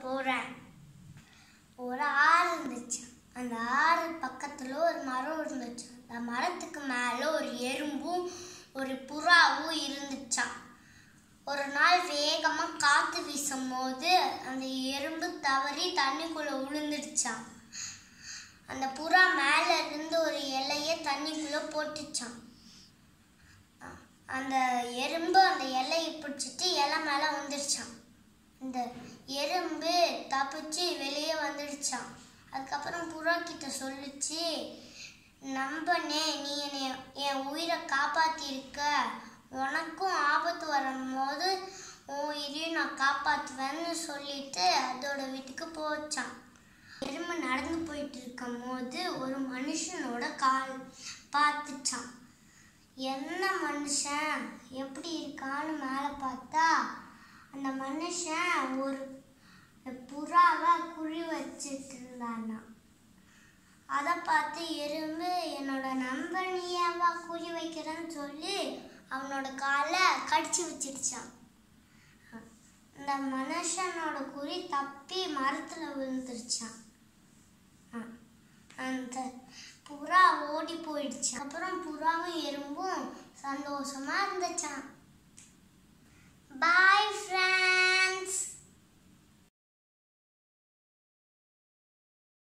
போகிறேன் ஒரு ஆறு இருந்துச்சு அந்த ஆறு பக்கத்தில் ஒரு மரம் இருந்துச்சு அந்த மரத்துக்கு மேலே ஒரு எறும்பும் ஒரு புறாவும் இருந்துச்சாம் ஒரு நாள் வேகமாக காற்று வீசும் போது அந்த எறும்பு தவறி தண்ணிக்குள்ளே விழுந்துடுச்சாம் அந்த புறா மேலே இருந்து ஒரு இலையை தண்ணிக்குள்ளே போட்டுச்சான் அ- அந்த எறும்பு அந்த இலையை பிடிச்சிட்டு இலை மேலே வந்துடுச்சான் இந்த எறும்பு தப்பிச்சு வெளியே வந்துடுச்சான் அதுக்கப்புறம் புறா கிட்ட சொல்லுச்சு நம்பனே நீ என்னை என் உயிரை காப்பாத்திருக்க உனக்கும் ஆபத்து வரும்போது உன் உயிரையும் நான் காப்பாற்றுவேன்னு சொல்லிட்டு அதோட வீட்டுக்கு போச்சான் எறும்பு நடந்து போயிட்டு இருக்கும் போது ஒரு மனுஷனோட கால் பார்த்துச்சான் என்ன மனுஷன் எப்படி இருக்கான்னு மேலே பார்த்தா அந்த மனுஷன் ஒரு புறாவை குறி வச்சுட்டு இருந்தானா அதை பார்த்து எறும்பு என்னோட நம்பனியாவா குறி வைக்கிறேன்னு சொல்லி அவனோட காலை கடிச்சு வச்சிருச்சான் இந்த மனுஷனோட குறி தப்பி மரத்தில் விழுந்துருச்சான் அ- அந்த புறா ஓடி போயிடுச்சு அப்புறம் புறாவும் எறும்பும் சந்தோஷமா இருந்துச்சான் பாய் ஃப்ரெண்ட்ஸ்